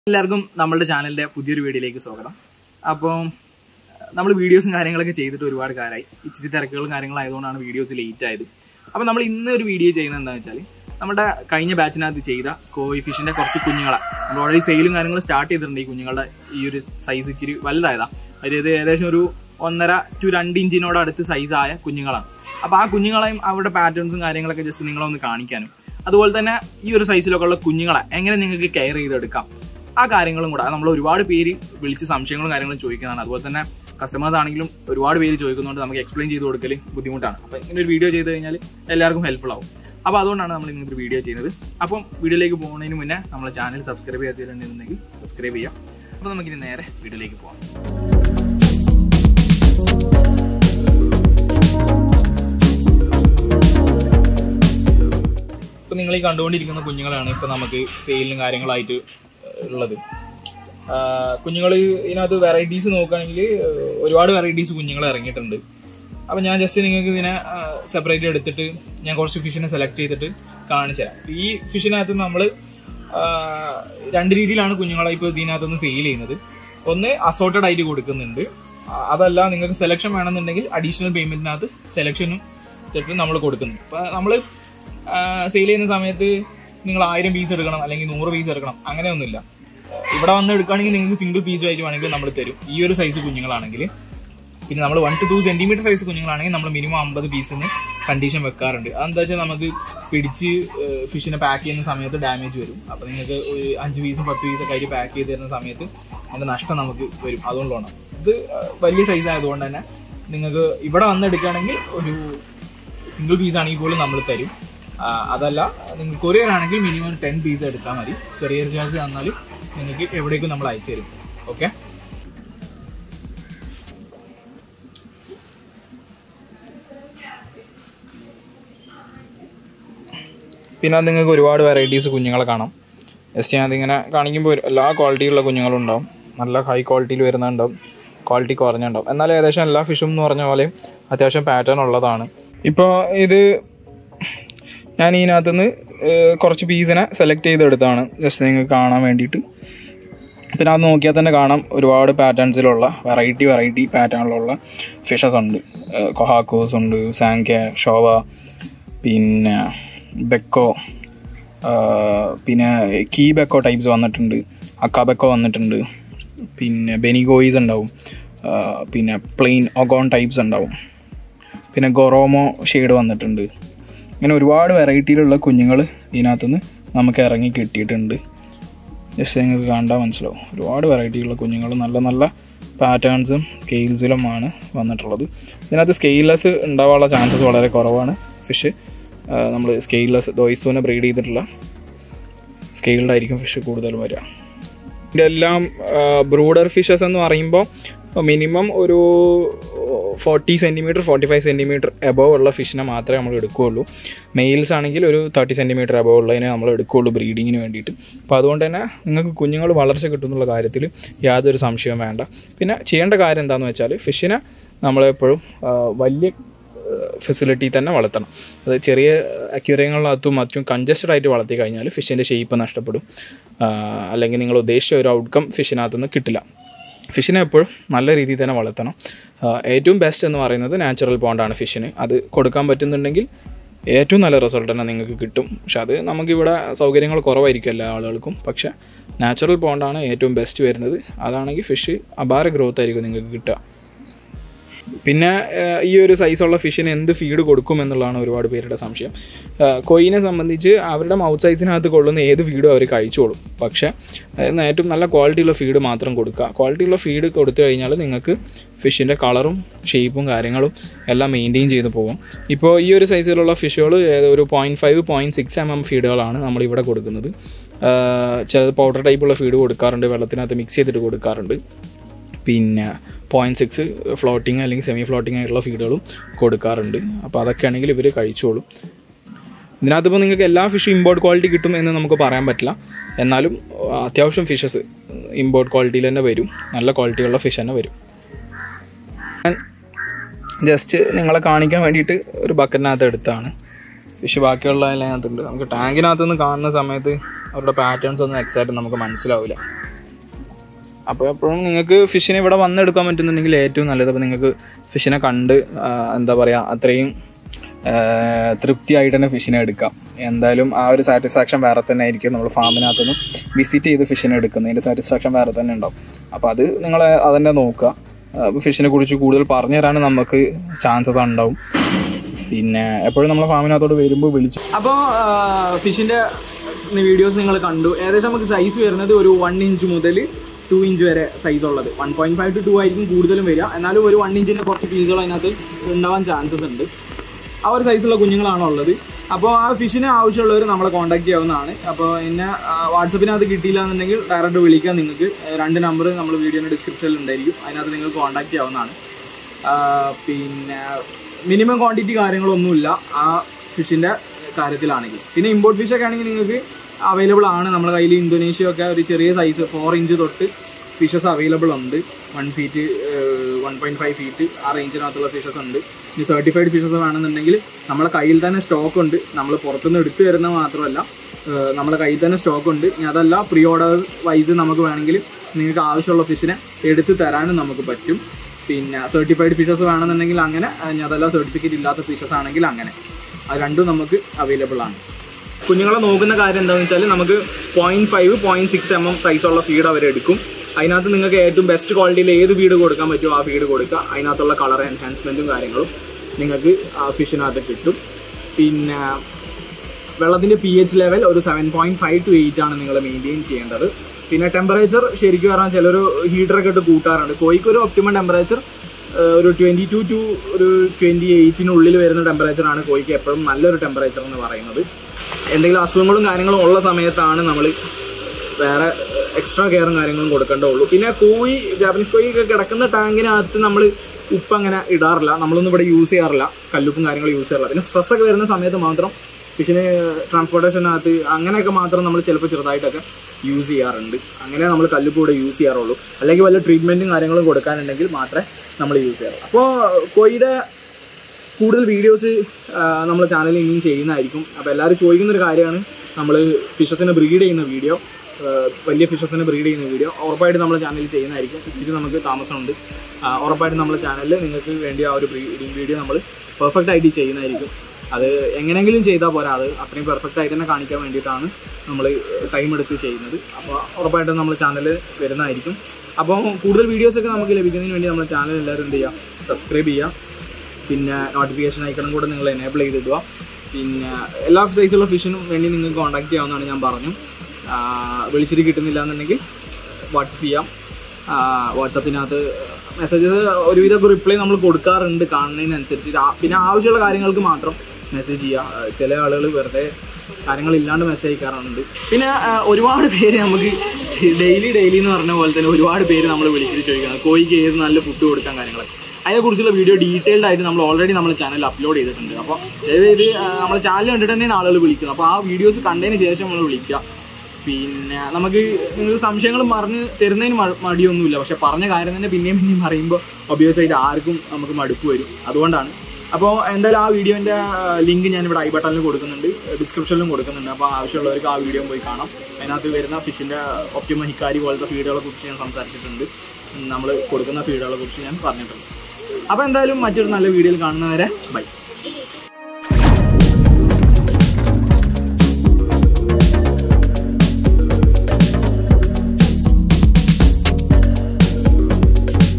എല്ലാവർക്കും നമ്മളുടെ ചാനലിന്റെ പുതിയൊരു വീഡിയോയിലേക്ക് സ്വാഗതം അപ്പോൾ നമ്മൾ വീഡിയോസും കാര്യങ്ങളൊക്കെ ചെയ്തിട്ട് ഒരുപാട് കാലമായി ഇച്ചിരി തിരക്കുകളും കാര്യങ്ങളായതുകൊണ്ടാണ് വീഡിയോസ് ലേറ്റ് ആയത് അപ്പോൾ നമ്മൾ ഇന്ന് ഒരു വീഡിയോ ചെയ്യുന്നത് എന്താണെന്ന് വെച്ചാൽ നമ്മുടെ കഴിഞ്ഞ ബാച്ചിനകത്ത് ചെയ്ത കോയി ഫിഷിന്റെ കുറച്ച് കുഞ്ഞുങ്ങളെ നമ്മൾ ഓൾറെഡി സെയിലും കാര്യങ്ങളും സ്റ്റാർട്ട് ചെയ്തിട്ടുണ്ട് ഈ കുഞ്ഞുങ്ങളുടെ ഈ ഒരു സൈസ് ഇച്ചിരി വലുതായതാ അതായത് ഏകദേശം ഒരു ഒന്നര ടു രണ്ട് ഇഞ്ചിനോട് അടുത്ത് സൈസായ കുഞ്ഞുങ്ങളാണ് അപ്പോൾ ആ കുഞ്ഞുങ്ങളെയും അവരുടെ പാറ്റേൺസും കാര്യങ്ങളൊക്കെ ജസ്റ്റ് നിങ്ങളൊന്ന് കാണിക്കാനും അതുപോലെ തന്നെ ഈ ഒരു സൈസിലൊക്കെ ഉള്ള കുഞ്ഞുങ്ങളെ എങ്ങനെ നിങ്ങൾക്ക് കെയർ ചെയ്തെടുക്കാം ആ കാര്യങ്ങളും കൂടെ നമ്മൾ ഒരുപാട് പേര് വിളിച്ച് സംശയങ്ങളും കാര്യങ്ങളും ചോദിക്കുന്നതാണ് അതുപോലെ തന്നെ കസ്റ്റമേഴ്സ് ആണെങ്കിലും ഒരുപാട് പേര് ചോദിക്കുന്നതുകൊണ്ട് നമുക്ക് എക്സ്പ്ലെയിൻ ചെയ്ത് കൊടുക്കൽ ബുദ്ധിമുട്ടാണ് അപ്പോൾ ഇങ്ങനെ ഒരു വീഡിയോ ചെയ്ത് കഴിഞ്ഞാൽ എല്ലാവർക്കും ഹെൽപ്ഫുൾ ആവും അപ്പോൾ അതുകൊണ്ടാണ് നമ്മൾ ഇങ്ങനത്തെ ഒരു വീഡിയോ ചെയ്യുന്നത് അപ്പം വീഡിയോയിലേക്ക് പോകുന്നതിന് മുന്നേ നമ്മളെ ചാനൽ സബ്സ്ക്രൈബ് ചെയ്യാത്തിട്ടുണ്ടെന്നുണ്ടെങ്കിൽ സബ്സ്ക്രൈബ് ചെയ്യാം അപ്പോൾ നമുക്കിനി നേരെ വീഡിയോയിലേക്ക് പോകാം ഇപ്പം നിങ്ങൾ ഈ കണ്ടുകൊണ്ടിരിക്കുന്ന കുഞ്ഞുങ്ങളാണ് ഇപ്പം നമുക്ക് സെയിലിനും കാര്യങ്ങളായിട്ട് ഉള്ളത് കുഞ്ഞുങ്ങൾ ഇതിനകത്ത് വെറൈറ്റീസ് നോക്കുകയാണെങ്കിൽ ഒരുപാട് വെറൈറ്റീസ് കുഞ്ഞുങ്ങൾ ഇറങ്ങിയിട്ടുണ്ട് അപ്പം ഞാൻ ജസ്റ്റ് നിങ്ങൾക്ക് ഇതിനെ സെപ്പറേറ്റ് എടുത്തിട്ട് ഞാൻ കുറച്ച് ഫിഷിനെ സെലക്ട് ചെയ്തിട്ട് കാണിച്ചു തരാം ഈ ഫിഷിനകത്ത് നമ്മൾ രണ്ട് രീതിയിലാണ് കുഞ്ഞുങ്ങളെ ഇപ്പോൾ ഇതിനകത്തുനിന്ന് സെയിൽ ചെയ്യുന്നത് ഒന്ന് അസോർട്ടഡ് ആയിട്ട് കൊടുക്കുന്നുണ്ട് ആ, അതല്ല നിങ്ങൾക്ക് സെലക്ഷൻ വേണമെന്നുണ്ടെങ്കിൽ അഡീഷണൽ പേയ്മെന്റിനകത്ത് സെലക്ഷനും ഇട്ടിട്ട് നമ്മൾ കൊടുക്കുന്നു അപ്പം നമ്മൾ സെയിൽ ചെയ്യുന്ന സമയത്ത് നിങ്ങൾ ആയിരം പീസ് എടുക്കണം അല്ലെങ്കിൽ നൂറ് പീസ് എടുക്കണം അങ്ങനെയൊന്നുമില്ല ഇവിടെ വന്ന് എടുക്കുകയാണെങ്കിൽ നിങ്ങൾക്ക് സിംഗിൾ പീസ് ആയിട്ട് വേണമെങ്കിൽ നമ്മൾ തരും ഈ ഒരു സൈസ് കുഞ്ഞുങ്ങളാണെങ്കിൽ പിന്നെ നമ്മൾ one two two centimetre size കുഞ്ഞുങ്ങളാണെങ്കിൽ നമ്മൾ മിനിമം അമ്പത് പീസിന് കണ്ടീഷൻ വെക്കാറുണ്ട് അതെന്താ വെച്ചാൽ നമുക്ക് പിടിച്ച് ഫിഷിനെ പാക്ക് ചെയ്യുന്ന സമയത്ത് ഡാമേജ് വരും അപ്പോൾ നിങ്ങൾക്ക് ഒരു അഞ്ച് പീസും പത്ത് പീസൊക്കെ ആയിട്ട് പാക്ക് ചെയ്ത് തരുന്ന സമയത്ത് അതിൻ്റെ നഷ്ടം നമുക്ക് വരും അതുകൊണ്ടാണ് ഇത് ആ, വലിയ സൈസ് ആയതുകൊണ്ട് തന്നെ നിങ്ങൾക്ക് ഇവിടെ വന്ന് എടുക്കുകയാണെങ്കിൽ ഒരു സിംഗിൾ പീസ് ആണെങ്കിൽ പോലും നമ്മൾ തരും ആ, അതല്ല നിങ്ങൾ കൊറിയർ ആണെങ്കിൽ മിനിമം ടെൻ പീസ് എടുത്താൽ മതി കൊറിയർ ചാർജ് തന്നാൽ നിങ്ങൾക്ക് എവിടേക്കും നമ്മൾ അയച്ചു തരും ഓക്കെ പിന്നെ അത് നിങ്ങൾക്ക് ഒരുപാട് വെറൈറ്റീസ് കുഞ്ഞുങ്ങളെ കാണാം ജസ്റ്റ് ഞാൻ അതിങ്ങനെ കാണിക്കുമ്പോൾ ഒരു- എല്ലാ ക്വാളിറ്റിയുള്ള കുഞ്ഞുങ്ങളും ഉണ്ടാവും നല്ല ഹൈ ക്വാളിറ്റിയിൽ വരുന്നുണ്ടാവും ക്വാളിറ്റി കുറഞ്ഞുണ്ടാവും എന്നാലും ഏകദേശം എല്ലാ ഫിഷും എന്ന് പറഞ്ഞ പോലെ അത്യാവശ്യം പാറ്റേൺ ഉള്ളതാണ് ഇപ്പോൾ ഇത് ഞാൻ ഇതിനകത്തുനിന്ന് ഏഹ്, കുറച്ച് പീസിനെ സെലക്ട് ചെയ്തെടുത്താണ് ജസ്റ്റ് നിങ്ങൾക്ക് കാണാൻ വേണ്ടിയിട്ട് പിന്നെ അത് നോക്കിയാൽ തന്നെ കാണാം ഒരുപാട് പാറ്റേൺസിലുള്ള വെറൈറ്റി വെറൈറ്റി പാറ്റേണിലുള്ള ഫിഷസ് ഉണ്ട് കൊഹാക്കോസ് ഉണ്ട് സാങ്ക ഷോവ പിന്നെ ബെക്കോ ആ, പിന്നെ കീ ബെക്കോ ടൈപ്സ് വന്നിട്ടുണ്ട് അക്ക ബെക്കോ വന്നിട്ടുണ്ട് പിന്നെ ബെനിഗോയിസ് ഉണ്ടാവും ആ, പിന്നെ പ്ലെയിൻ ഒഗോൺ ടൈപ്സ് ഉണ്ടാവും പിന്നെ ഗൊറോമോ ഷെയ്ഡ് വന്നിട്ടുണ്ട് ഇങ്ങനെ ഒരുപാട് വെറൈറ്റിയിലുള്ള കുഞ്ഞുങ്ങൾ ഇതിനകത്തുനിന്ന് നമുക്ക് ഇറങ്ങി കിട്ടിയിട്ടുണ്ട് ജസ്റ്റ് നിങ്ങൾക്ക് കണ്ടാൽ മനസ്സിലാവും ഒരുപാട് വെറൈറ്റിയുള്ള കുഞ്ഞുങ്ങൾ നല്ല നല്ല പാറ്റേൺസും സ്കെയിൽസിലുമാണ് വന്നിട്ടുള്ളത് ഇതിനകത്ത് സ്കെയിൽലെസ് ഉണ്ടാവാനുള്ള ചാൻസസ് വളരെ കുറവാണ് ഫിഷ് നമ്മൾ സ്കെയിൽലെസ് ദോയിസോനെ ബ്രീഡ് ചെയ്തിട്ടുള്ള സ്കെയിൽഡ് ആയിരിക്കും ഫിഷ് കൂടുതൽ വരിക ഇതെല്ലാം ബ്രൂഡർ ഫിഷസ് എന്ന് പറയുമ്പോൾ മിനിമം ഒരു forty centimetre forty five centimetre above ഉള്ള ഫിഷിനെ മാത്രമേ നമ്മൾ എടുക്കുകയുള്ളൂ മെയിൽസ് ആണെങ്കിൽ ഒരു തേർട്ടി സെൻറ്റിമീറ്റർ എബവ് ഉള്ളതിനെ നമ്മൾ എടുക്കുകയുള്ളൂ ബ്രീഡിങ്ങിന് വേണ്ടിയിട്ട് അപ്പോൾ അതുകൊണ്ട് തന്നെ നിങ്ങൾക്ക് കുഞ്ഞുങ്ങൾ വളർച്ച കിട്ടുന്നുള്ള കാര്യത്തിൽ യാതൊരു സംശയവും വേണ്ട പിന്നെ ചെയ്യേണ്ട കാര്യം എന്താണെന്ന് വെച്ചാൽ ഫിഷിനെ നമ്മളെപ്പോഴും ആ, വലിയ ഫെസിലിറ്റി തന്നെ വളർത്തണം അത് ചെറിയ അക്യൂറിയങ്ങളിനകത്തും മറ്റും കൺജസ്റ്റഡ് ആയിട്ട് വളർത്തി കഴിഞ്ഞാൽ ഫിഷിൻ്റെ ഷേപ്പ് നഷ്ടപ്പെടും ആ, അല്ലെങ്കിൽ നിങ്ങൾ ഉദ്ദേശിച്ച ഒരു ഔട്ട്കം ഫിഷിനകത്തുനിന്ന് കിട്ടില്ല ഫിഷിനെ എപ്പോഴും നല്ല രീതിയിൽ തന്നെ വളർത്തണം ആ, ഏറ്റവും ബെസ്റ്റ് എന്ന് പറയുന്നത് നാച്ചുറൽ പോണ്ടാണ് ഫിഷിന് അത് കൊടുക്കാൻ പറ്റുന്നുണ്ടെങ്കിൽ ഏറ്റവും നല്ല റിസൾട്ട് തന്നെ നിങ്ങൾക്ക് കിട്ടും പക്ഷെ അത് നമുക്കിവിടെ സൗകര്യങ്ങൾ കുറവായിരിക്കും എല്ലാ ആളുകൾക്കും പക്ഷേ നാച്ചുറൽ പോണ്ടാണ് ഏറ്റവും ബെസ്റ്റ് വരുന്നത് അതാണെങ്കിൽ ഫിഷ് അപാര ഗ്രോത്ത് ആയിരിക്കും നിങ്ങൾക്ക് കിട്ടുക പിന്നെ ഏഹ്, ഈ ഒരു സൈസുള്ള ഫിഷിന് എന്ത് ഫീഡ് കൊടുക്കും എന്നുള്ളതാണ് ഒരുപാട് പേരുടെ സംശയം ഏഹ്, കൊയിനെ സംബന്ധിച്ച് അവരുടെ മൗത്ത് സൈസിനകത്ത് കൊള്ളുന്ന ഏത് ഫീഡും അവർ കഴിച്ചോളും പക്ഷേ അതിന് ഏറ്റവും നല്ല ക്വാളിറ്റിയുള്ള ഫീഡ് മാത്രം കൊടുക്കുക ക്വാളിറ്റിയുള്ള ഫീഡ് കൊടുത്തു കഴിഞ്ഞാൽ നിങ്ങൾക്ക് ഫിഷിൻ്റെ കളറും ഷേപ്പും കാര്യങ്ങളും എല്ലാം മെയിൻറ്റെയിൻ ചെയ്ത് പോകും ഇപ്പോൾ ഈ ഒരു സൈസിലുള്ള ഫിഷുകൾ ഒരു point five point six M M ഫീഡുകളാണ് നമ്മളിവിടെ കൊടുക്കുന്നത് ഏഹ്, ചിലത് പൗഡർ ടൈപ്പുള്ള ഫീഡ് കൊടുക്കാറുണ്ട് വെള്ളത്തിനകത്ത് മിക്സ് ചെയ്തിട്ട് കൊടുക്കാറുണ്ട് പിന്നെ പോയിൻറ്റ് സിക്സ് ഫ്ലോട്ടിങ് അല്ലെങ്കിൽ സെമി ഫ്ലോട്ടിങ് ആയിട്ടുള്ള ഫീഡുകളും കൊടുക്കാറുണ്ട് അപ്പോൾ അതൊക്കെ ആണെങ്കിൽ ഇവർ കഴിച്ചോളും ഇതിനകത്ത് ഇപ്പോൾ നിങ്ങൾക്ക് എല്ലാ ഫിഷും ഇമ്പോർട്ട് ക്വാളിറ്റി കിട്ടും എന്ന് നമുക്ക് പറയാൻ പറ്റില്ല എന്നാലും ആ, അത്യാവശ്യം ഫിഷസ് ഇമ്പോർട്ട് ക്വാളിറ്റിയിൽ തന്നെ വരും നല്ല ക്വാളിറ്റിയുള്ള ഫിഷ് തന്നെ വരും ഞാൻ ജസ്റ്റ് നിങ്ങളെ കാണിക്കാൻ വേണ്ടിയിട്ട് ഒരു ബക്കറ്റിനകത്ത് എടുത്താണ് ഫിഷ് ബാക്കിയുള്ള അതിനകത്തുണ്ട് നമുക്ക് ടാങ്കിനകത്ത് നിന്ന് കാണുന്ന സമയത്ത് അവരുടെ പാറ്റേൺസ് ഒന്നും എക്സാക്റ്റ് നമുക്ക് മനസ്സിലാവില്ല അപ്പോൾ എപ്പോഴും നിങ്ങൾക്ക് ഫിഷിനെ ഇവിടെ വന്നെടുക്കാൻ പറ്റുന്നുണ്ടെങ്കിൽ ഏറ്റവും നല്ലത് അപ്പോൾ നിങ്ങൾക്ക് ഫിഷിനെ കണ്ട് ആ, എന്താ പറയുക അത്രയും ആ, തൃപ്തിയായിട്ട് തന്നെ ഫിഷിനെ എടുക്കാം എന്തായാലും ആ ഒരു സാറ്റിസ്ഫാക്ഷൻ വേറെ തന്നെ ആയിരിക്കും നമ്മൾ ഫാമിനകത്തുനിന്ന് വിസിറ്റ് ചെയ്ത് ഫിഷിനെ എടുക്കുന്നതിൻ്റെ സാറ്റിസ്ഫാക്ഷൻ വേറെ തന്നെ ഉണ്ടാവും അപ്പോൾ അത് നിങ്ങൾ അതന്നെ നോക്കുക ഫിഷിനെ കുറിച്ച് കൂടുതൽ പറഞ്ഞു തരാൻ നമുക്ക് ചാൻസസ് ഉണ്ടാവും പിന്നെ എപ്പോഴും നമ്മളെ ഫാമിനകത്തോട് വരുമ്പോൾ വിളിച്ച് അപ്പോൾ ഫിഷിൻ്റെ വീഡിയോസ് നിങ്ങൾ കണ്ടു ഏകദേശം നമുക്ക് സൈസ് വരുന്നത് ഒരു വൺ ഇഞ്ച് മുതൽ ടു ഇഞ്ച് വരെ സൈസ് ഉള്ളത് one point five two two ആയിരിക്കും കൂടുതലും വരിക എന്നാലും ഒരു വൺ ഇഞ്ചിൻ്റെ കുറച്ച് പീസുകൾ അതിനകത്ത് ഉണ്ടാവാൻ ചാൻസസ് ഉണ്ട് ആ ഒരു സൈസുള്ള കുഞ്ഞുങ്ങളാണ് ഉള്ളത് അപ്പോൾ ആ ഫിഷിന് ആവശ്യമുള്ളവർ നമ്മളെ കോൺടാക്ട് ചെയ്യാവുന്നതാണ് അപ്പോൾ എന്നെ വാട്സപ്പിനകത്ത് കിട്ടിയില്ല എന്നുണ്ടെങ്കിൽ ഡയറക്റ്റ് വിളിക്കാൻ നിങ്ങൾക്ക് രണ്ട് നമ്പർ നമ്മൾ വീഡിയോയുടെ ഡിസ്ക്രിപ്ഷനിൽ ഉണ്ടായിരിക്കും അതിനകത്ത് നിങ്ങൾക്ക് കോൺടാക്ട് ചെയ്യാവുന്നതാണ് ആ, പിന്നെ മിനിമം ക്വാണ്ടിറ്റി കാര്യങ്ങളൊന്നുമില്ല ആ ഫിഷിൻ്റെ കാര്യത്തിലാണെങ്കിൽ പിന്നെ ഇമ്പോർട്ട് ഫിഷൊക്കെ ആണെങ്കിൽ നിങ്ങൾക്ക് അവൈലബിൾ ആണ് നമ്മുടെ കയ്യിൽ ഇന്തോനേഷ്യ ഒക്കെ ഒരു ചെറിയ സൈസ് ഫോർ ഇഞ്ച് തൊട്ട് ഫിഷസ് അവൈലബിൾ ഉണ്ട് one feet one point five feet ആ റേഞ്ചിനകത്തുള്ള ഫിഷസ് ഉണ്ട് ഇനി സർട്ടിഫൈഡ് ഫിഷസ് വേണമെന്നുണ്ടെങ്കിൽ നമ്മളെ കയ്യിൽ തന്നെ സ്റ്റോക്ക് ഉണ്ട് നമ്മൾ പുറത്തുനിന്ന് എടുത്തു തരുന്ന മാത്രമല്ല ഏഹ് നമ്മുടെ കയ്യിൽ തന്നെ സ്റ്റോക്ക് ഉണ്ട് ഇനി അതല്ല പ്രീ ഓർഡർ വൈസ് നമുക്ക് വേണമെങ്കിൽ നിങ്ങൾക്ക് ആവശ്യമുള്ള ഫിഷിനെ എടുത്ത് തരാനും നമുക്ക് പറ്റും പിന്നെ സർട്ടിഫൈഡ് ഫിഷസ് വേണമെന്നുണ്ടെങ്കിൽ അങ്ങനെ ഇനി അതല്ല സർട്ടിഫിക്കറ്റ് ഇല്ലാത്ത ഫിഷസ് ആണെങ്കിൽ അങ്ങനെ അത് രണ്ടും നമുക്ക് അവൈലബിൾ ആണ് കുഞ്ഞുങ്ങളെ നോക്കുന്ന കാര്യം എന്താണെന്ന് വെച്ചാൽ നമുക്ക് point five point six M M സൈസുള്ള ഫീഡ് അവരെടുക്കും അതിനകത്ത് നിങ്ങൾക്ക് ഏറ്റവും ബെസ്റ്റ് ക്വാളിറ്റിയിൽ ഏത് ഫീഡ് കൊടുക്കാൻ പറ്റുമോ ആ ഫീഡ് കൊടുക്കുക അതിനകത്തുള്ള കളർ എൻഹാൻസ്മെൻറ്റും കാര്യങ്ങളും നിങ്ങൾക്ക് ആ ഫിഷിനകത്ത് കിട്ടും പിന്നെ വെള്ളത്തിൻ്റെ പി എച്ച് ലെവൽ ഒരു seven point five two eight ആണ് നിങ്ങൾ മെയിൻറ്റെയിൻ ചെയ്യേണ്ടത് പിന്നെ ടെമ്പറേച്ചർ ശരിക്കും പറഞ്ഞാൽ ചിലർ ഹീറ്ററൊക്കെ ഇട്ട് കൂട്ടാറുണ്ട് കോഴിക്ക് ഒരു ഒപ്റ്റിമം ടെമ്പറേച്ചർ ഒരു ട്വൻറ്റി ടു ടു ഒരു ട്വൻറ്റി എയ്റ്റിനുള്ളിൽ വരുന്ന ടെമ്പറേച്ചറാണ് കോഴിക്ക് എപ്പോഴും നല്ലൊരു ടെമ്പറേച്ചർ എന്ന് പറയുന്നത് എന്തെങ്കിലും അസുഖങ്ങളും കാര്യങ്ങളും ഉള്ള സമയത്താണ് നമ്മൾ വേറെ എക്സ്ട്രാ കെയറും കാര്യങ്ങളും കൊടുക്കേണ്ടതുള്ളൂ പിന്നെ കോഴി ജാപ്പനീസ് കോഴി ഒക്കെ കിടക്കുന്ന ടാങ്കിനകത്ത് നമ്മൾ ഉപ്പ് അങ്ങനെ ഇടാറില്ല നമ്മളൊന്നും ഇവിടെ യൂസ് ചെയ്യാറില്ല കല്ലുപ്പും കാര്യങ്ങളും യൂസ് ചെയ്യാറില്ല പിന്നെ സ്ട്രെസ് ഒക്കെ വരുന്ന സമയത്ത് മാത്രം ഫിഷിന് ട്രാൻസ്പോർട്ടേഷനകത്ത് അങ്ങനെയൊക്കെ മാത്രം നമ്മൾ ചിലപ്പോൾ ചെറുതായിട്ടൊക്കെ യൂസ് ചെയ്യാറുണ്ട് അങ്ങനെ നമ്മൾ കല്ലുപ്പ് ഇവിടെ യൂസ് ചെയ്യാറുള്ളൂ അല്ലെങ്കിൽ വല്ല ട്രീറ്റ്മെൻറ്റും കാര്യങ്ങളും കൊടുക്കാനുണ്ടെങ്കിൽ മാത്രമേ നമ്മൾ യൂസ് ചെയ്യാറുള്ളൂ അപ്പോൾ കോഴിയുടെ കൂടുതൽ വീഡിയോസ് നമ്മൾ ചാനലിൽ ഇനിയും ചെയ്യുന്നതായിരിക്കും അപ്പോൾ എല്ലാവരും ചോദിക്കുന്ന ഒരു കാര്യമാണ് നമ്മൾ ഫിഷസിനെ ബ്രീഡ് ചെയ്യുന്ന വീഡിയോ വലിയ ഫിഷസിനെ ബ്രീഡ് ചെയ്യുന്ന വീഡിയോ ഉറപ്പായിട്ട് നമ്മൾ ചാനലിൽ ചെയ്യുന്നതായിരിക്കും ഇച്ചിരി നമുക്ക് താമസമുണ്ട് ആ, ഉറപ്പായിട്ടും നമ്മുടെ ചാനലിൽ നിങ്ങൾക്ക് വേണ്ടി ആ ഒരു ബ്രീഡിങ് വീഡിയോ നമ്മൾ പെർഫെക്റ്റ് ആയിട്ട് ചെയ്യുന്നതായിരിക്കും അത് എങ്ങനെയെങ്കിലും ചെയ്താൽ പോരാ അത് അത്രയും പെർഫെക്റ്റ് ആയിട്ട് തന്നെ കാണിക്കാൻ വേണ്ടിയിട്ടാണ് നമ്മൾ ടൈം എടുത്ത് ചെയ്യുന്നത് അപ്പോൾ ഉറപ്പായിട്ടും നമ്മൾ ചാനലിൽ വരുന്നതായിരിക്കും അപ്പോൾ കൂടുതൽ വീഡിയോസൊക്കെ നമുക്ക് ലഭിക്കുന്നതിന് വേണ്ടി നമ്മുടെ ചാനൽ എല്ലാവരും എന്ത് ചെയ്യുക സബ്സ്ക്രൈബ് ചെയ്യുക പിന്നെ നോട്ടിഫിക്കേഷൻ ഐക്കണും കൂടെ നിങ്ങൾ എനേബിൾ ചെയ്തിടുക പിന്നെ എല്ലാ സൈസുള്ള ഫിഷിനും വേണ്ടി നിങ്ങൾക്ക് കോൺടാക്ട് ചെയ്യാവുന്നതാണ് ഞാൻ പറഞ്ഞു ആ, വിളിച്ചിട്ട് കിട്ടുന്നില്ല എന്നുണ്ടെങ്കിൽ വാട്സപ്പ് ചെയ്യാം വാട്സപ്പിനകത്ത് മെസ്സേജസ് ഒരുവിധമൊക്കെ റിപ്ലൈ നമ്മൾ കൊടുക്കാറുണ്ട് കാണുന്നതിനനുസരിച്ച് ആ- പിന്നെ ആവശ്യമുള്ള കാര്യങ്ങൾക്ക് മാത്രം മെസ്സേജ് ചെയ്യുക ആ, ചില ആളുകൾ വെറുതെ കാര്യങ്ങളില്ലാണ്ട് മെസ്സേജ് അയക്കാറുണ്ട് പിന്നെ ആ, ഒരുപാട് പേര് നമുക്ക് ഡെയിലി ഡെയിലി എന്ന് പറഞ്ഞ പോലെ തന്നെ ഒരുപാട് പേര് നമ്മൾ വിളിച്ചിട്ട് ചോദിക്കുന്നത് കോഴിക്ക് ഏത് നല്ല ഫുഡ് കൊടുക്കാൻ കാര്യങ്ങളൊക്കെ അതിനെക്കുറിച്ചുള്ള വീഡിയോ ഡീറ്റെയിൽഡ് ആയിട്ട് നമ്മൾ ഓൾറെഡി നമ്മുടെ ചാനലിൽ അപ്ലോഡ് ചെയ്തിട്ടുണ്ട് അപ്പോൾ ദയവേത് നമ്മൾ ചാനൽ കണ്ടിട്ട് തന്നെയാണ് ആളുകൾ വിളിക്കുന്നത് അപ്പോൾ ആ വീഡിയോസ് കണ്ടതിന് ശേഷം നമ്മൾ വിളിക്കുക പിന്നെ നമുക്ക് നിങ്ങൾ സംശയങ്ങൾ പറഞ്ഞ് തരുന്നതിന് മ- മടിയൊന്നുമില്ല പക്ഷെ പറഞ്ഞ കാര്യം തന്നെ പിന്നെയും പിന്നെയും പറയുമ്പോൾ ഒബിയസ് ആയിട്ട് ആർക്കും നമുക്ക് മടുപ്പ് വരും അതുകൊണ്ടാണ് അപ്പോൾ എന്തായാലും ആ വീഡിയോൻ്റെ ലിങ്ക് ഞാനിവിടെ ഐ ബട്ടണിൽ കൊടുക്കുന്നുണ്ട് ഡിസ്ക്രിപ്ഷനിലും കൊടുക്കുന്നുണ്ട് അപ്പോൾ ആവശ്യമുള്ളവർക്ക് ആ വീഡിയോ പോയി കാണാം അതിനകത്ത് വരുന്ന ഫിഷിൻ്റെ ഒപ്റ്റിമ ഹിക്കാരി പോലത്തെ ഫീഡുകളെ കുറിച്ച് ഞാൻ സംസാരിച്ചിട്ടുണ്ട് നമ്മൾ കൊടുക്കുന്ന ഫീഡുകളെ കുറിച്ച് ഞാൻ പറഞ്ഞിട്ടുണ്ട് അപ്പോൾ എന്തായാലും മറ്റൊരു നല്ല വീഡിയോയിൽ കാണുന്നവരെ ബൈ